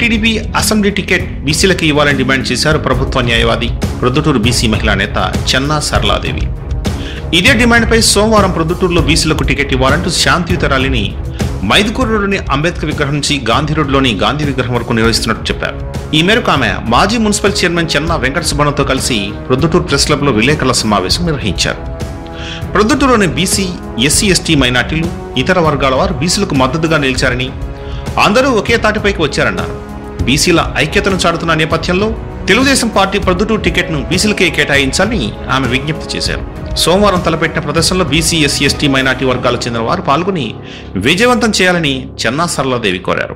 TDP assembly ticket బీసీలకు ఇవ్వాలని demand చేశారు ప్రభుత్వ న్యాయవాది ప్రొద్దుటూరు బీసీ మహిళా నేత చెన్నా సరళాదేవి ఇదే డిమాండ్పై సోమవారం ప్రొద్దుటూరులో బీసీలకు టికెట్ ఇవ్వాలంటూ శాంతియుత ర్యాలీని మైదుకూరు రోడ్డుని అంబేద్కర్ విగ్రహం నుంచి గాంధీ రోడ్లోని గాంధీ విగ్రహం వరకు నిర్వహిస్తున్నట్టు చెప్పారు ఈ మేరకు ఆమె మాజీ మున్సిపల్ చైర్మన్ చెన్నా వెంకట సుబ్బన్నతో కలిసి ప్రొద్దుటూరు ప్రెస్ క్లబ్లో విలేకరుల సమావేశం నిర్వహించారు ప్రొద్దుటూరులోని బీసీ ఎస్సీ ఎస్టీ మైనార్టీలు ఇతర వర్గాల వారు బీసీలకు మద్దతుగా నిలిచారని అందరూ ఒకే తాటిపైకి వచ్చారన్నారు బీసీల ఐక్యతను చాటుతున్న నేపథ్యంలో తెలుగుదేశం పార్టీ ప్రొద్దుటూరు టికెట్ను బీసీలకే కేటాయించాలని ఆమె విజ్ఞప్తి చేశారు సోమవారం తలపెట్టిన ప్రదర్శనలో బీసీ ఎస్సీ ఎస్టీ మైనార్టీ వర్గాలకు చెందిన వారు పాల్గొని విజయవంతం చేయాలని చెన్నా సరళాదేవి కోరారు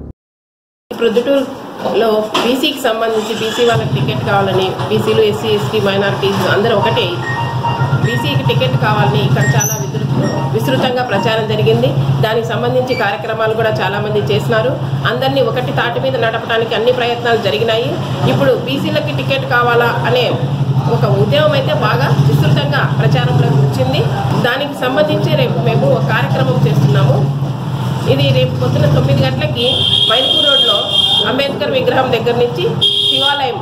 ప్రొద్దుటూరులో బీసీకి సంబంధించి బీసీ వాళ్ళకి టికెట్ కావాలని బీసీలు ఎస్సీ ఎస్టీ మైనారిటీస్ అందరూ ఒకటే బీసీకి టికెట్ కావాలని ఇక్కడ చాలా విస్తృ- విస్తృతంగా ప్రచారం జరిగింది దానికి సంబంధించి కార్యక్రమాలు కూడా చాలా మంది చేసినారు అందరినీ ఒకటి తాటి మీద నడపడానికి అన్ని ప్రయత్నాలు జరిగినాయి ఇప్పుడు బీసీలకి టికెట్ కావాలా అనే ఒక ఉద్యమం అయితే బాగా విస్తృతంగా ప్రచారంలోకి వచ్చింది దానికి సంబంధించి రేపు మేము ఒక కార్యక్రమం చేస్తున్నాము ఇది రేపు పొద్దున తొమ్మిది గంటలకి మైల్పూర్ రోడ్లో అంబేద్కర్ విగ్రహం దగ్గర నుంచి శివాలయం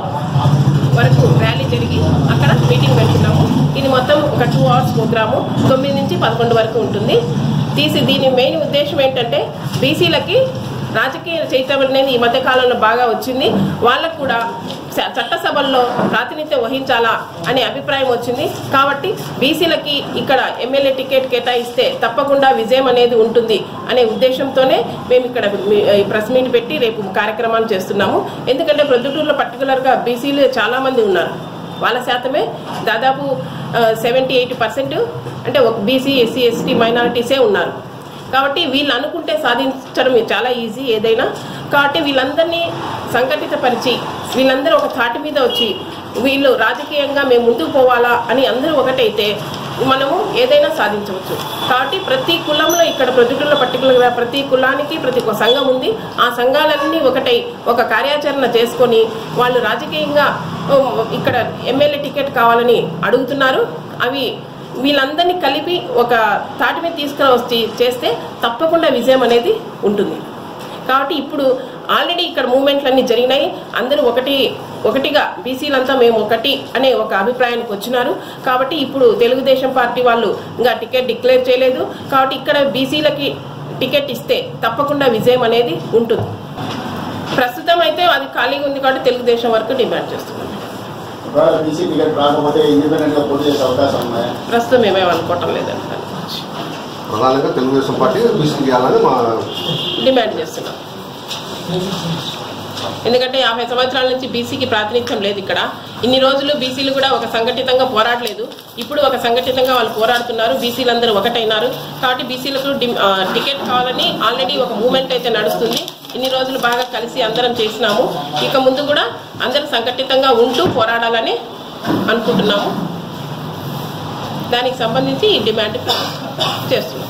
వరకు ర్యాలీ జరిగి అక్కడ మీటింగ్ పెడుతున్నాము ఇది మొత్తం ఒక టూ అవర్స్ ప్రోగ్రాము తొమ్మిది నుంచి పదకొండు వరకు ఉంటుంది తీసి దీని మెయిన్ ఉద్దేశం ఏంటంటే బీసీలకి రాజకీయ చైతన్యం అనేది ఈ మధ్య కాలంలో బాగా వచ్చింది వాళ్ళకు కూడా చ- చట్టసభల్లో ప్రాతినిధ్యం వహించాలా అనే అభిప్రాయం వచ్చింది కాబట్టి బీసీలకి ఇక్కడ ఎమ్మెల్యే టికెట్ కేటాయిస్తే తప్పకుండా విజయం అనేది ఉంటుంది అనే ఉద్దేశంతోనే మేము ఇక్కడ మీ- ఈ ప్రెస్ మీట్ పెట్టి రేపు కార్యక్రమాలు చేస్తున్నాము ఎందుకంటే ప్రొద్దుటూరులో పర్టికులర్గా బీసీలు చాలా మంది ఉన్నారు వాళ్ళ శాతమే దాదాపు సెవెంటీ ఎయిటీ పర్సెంట్ అంటే ఒక బీసీ ఎస్సీ ఎస్టీ మైనారిటీసే ఉన్నారు కాబట్టి వీళ్ళు అనుకుంటే సాధించడం చాలా ఈజీ ఏదైనా కాబట్టి వీళ్ళందరినీ సంఘటితపరిచి వీళ్ళందరూ ఒక తాటి మీద వచ్చి వీళ్ళు రాజకీయంగా మేము ముందుకు పోవాలా అని అందరూ ఒకటైతే మనము ఏదైనా సాధించవచ్చు కాబట్టి ప్రతి కులంలో ఇక్కడ ప్రొద్దుటూరులో పర్టికులర్గా ప్రతి కులానికి ప్రతి ఒక్క సంఘం ఉంది ఆ సంఘాలన్నీ ఒకటై ఒక కార్యాచరణ చేసుకొని వాళ్ళు రాజకీయంగా ఉమ్, ఇక్కడ ఎమ్మెల్యే టికెట్ కావాలని అడుగుతున్నారు అవి వీళ్ళందరినీ కలిపి ఒక తాటి మీద తీసుకుని వచ్చి చేస్తే తప్పకుండా విజయం అనేది ఉంటుంది కాబట్టి ఇప్పుడు ఆల్రెడీ ఇక్కడ మూమెంట్లు అన్ని జరిగినాయి అందరూ ఒకటి ఒకటిగా బీసీలంతా మేము ఒకటి అనే ఒక అభిప్రాయానికి వచ్చినారు కాబట్టి ఇప్పుడు తెలుగుదేశం పార్టీ వాళ్ళు ఇంకా టికెట్ డిక్లేర్ చేయలేదు కాబట్టి ఇక్కడ బీసీలకి టికెట్ ఇస్తే తప్పకుండా విజయం అనేది ఉంటుంది ప్రస్తుతం అయితే అది ఖాళీగా ఉంది కాబట్టి తెలుగుదేశం వరకు డిమాండ్ చేస్తున్నాం ఒకవేళ బీసీ టికెట్ రాకపోతే ఇండిపెండెంట్ గా పోటీ చేసే అవకాశం ఉన్నాయా ప్రస్తుతం ఏమేమి అనుకోవటం లేదండి దాని గురించి. ప్రధానంగా తెలుగుదేశం పార్టీ బీసీకి ఇవ్వాలని మా డిమాండ్ చేస్తున్నాం ఎందుకంటే యాభై సంవత్సరాల నుంచి బీసీకి ప్రాతినిధ్యం లేదు ఇక్కడ ఇన్ని రోజులు బీసీలు కూడా ఒక సంఘటితంగా పోరాడలేదు ఇప్పుడు ఒక సంఘటితంగా వాళ్ళు పోరాడుతున్నారు బీసీలందరూ ఒకటైనారు కాబట్టి బీసీలకు డి- ఆ, టికెట్ కావాలని ఆల్రెడీ ఒక మూమెంట్ అయితే నడుస్తుంది ఇన్ని రోజులు బాగా కలిసి అందరం చేసినాము ఇక ముందు కూడా అందరూ సంఘటితంగా ఉంటూ పోరాడాలని అనుకుంటున్నాము దానికి సంబంధించి ఈ డిమాండ్ చేస్తున్నాం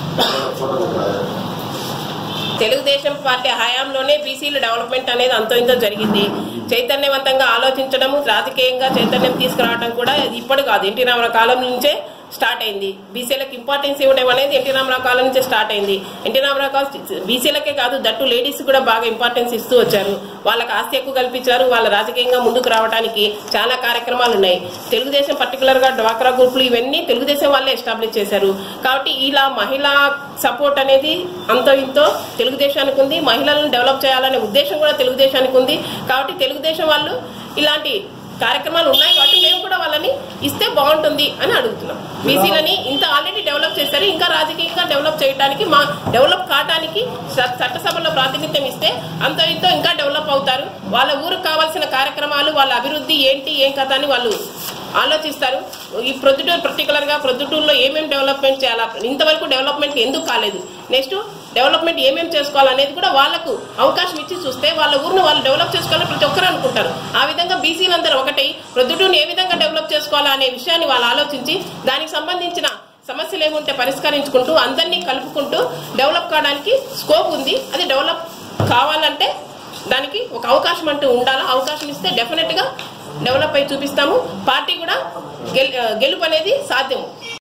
తెలుగుదేశం పార్టీ హయాంలోనే బీసీలు డెవలప్మెంట్ అనేది అంతో ఇంతో జరిగింది చైతన్యవంతంగా ఆలోచించడము రాజకీయంగా చైతన్యం తీసుకురావడం కూడా ఇప్పుడు కాదు ఎన్టీ రామారావు కాలం నుంచే స్టార్ట్ అయింది బీసీలకు ఇంపార్టెన్స్ ఇవ్వడం అనేది ఎన్టీ రామారావు కాలం నుంచే స్టార్ట్ అయింది ఎన్టీ రామారావు కాలం బీసీలకే కాదు దట్టు లేడీస్ కూడా బాగా ఇంపార్టెన్స్ ఇస్తూ వచ్చారు వాళ్ళకి ఆస్తి ఎక్కువ కల్పించారు వాళ్ళ రాజకీయంగా ముందుకు రావడానికి చాలా కార్యక్రమాలు ఉన్నాయి తెలుగుదేశం పర్టికులర్ గా డ్వాక్రా గ్రూపులు ఇవన్నీ తెలుగుదేశం వాళ్ళే ఎస్టాబ్లిష్ చేశారు కాబట్టి ఇలా మహిళా సపోర్ట్ అనేది అంతో ఇంతో తెలుగుదేశానికి ఉంది మహిళలను డెవలప్ చేయాలనే ఉద్దేశం కూడా తెలుగుదేశానికి ఉంది కాబట్టి తెలుగుదేశం వాళ్ళు ఇలాంటి కార్యక్రమాలు ఉన్నాయి కాబట్టి మేము కూడా వాళ్ళని ఇస్తే బాగుంటుంది అని అడుగుతున్నాం బీసీలని ఇంత ఆల్రెడీ డెవలప్ చేశారు ఇంకా రాజకీయంగా డెవలప్ చేయడానికి మా డెవలప్ కావడానికి చ- చట్టసభలో ప్రాతినిధ్యం ఇస్తే అంత ఇంతో ఇంకా డెవలప్ అవుతారు వాళ్ళ ఊరికి కావాల్సిన కార్యక్రమాలు వాళ్ళ అభివృద్ధి ఏంటి ఏం కథ అని వాళ్ళు ఆలోచిస్తారు ఈ ప్రొద్దుటూరు పర్టికులర్ గా ప్రొద్దుటూరులో ఏమేమి డెవలప్మెంట్ చేయాలా ఇంతవరకు డెవలప్మెంట్ ఎందుకు కాలేదు నెక్స్ట్ డెవలప్మెంట్ ఏమేమి చేసుకోవాలనేది కూడా వాళ్ళకు అవకాశం ఇచ్చి చూస్తే వాళ్ళ ఊరిని వాళ్ళు డెవలప్ చేసుకోవాలని ప్రతి ఒక్కరు అనుకుంటారు ఆ విధంగా బీసీలందరూ ఒకటై ప్రొద్దుటూరుని ఏ విధంగా డెవలప్ చేసుకోవాలా అనే విషయాన్ని వాళ్ళు ఆలోచించి దానికి సంబంధించిన సమస్యలు ఏముంటే పరిష్కరించుకుంటూ అందరినీ కలుపుకుంటూ డెవలప్ కావడానికి స్కోప్ ఉంది అది డెవలప్ కావాలంటే దానికి ఒక అవకాశం అంటూ ఉండాలా అవకాశం ఇస్తే డెఫినెట్ గా డెవలప్ అయి చూపిస్తాము పార్టీ కూడా గెల్- గెలుపు అనేది సాధ్యము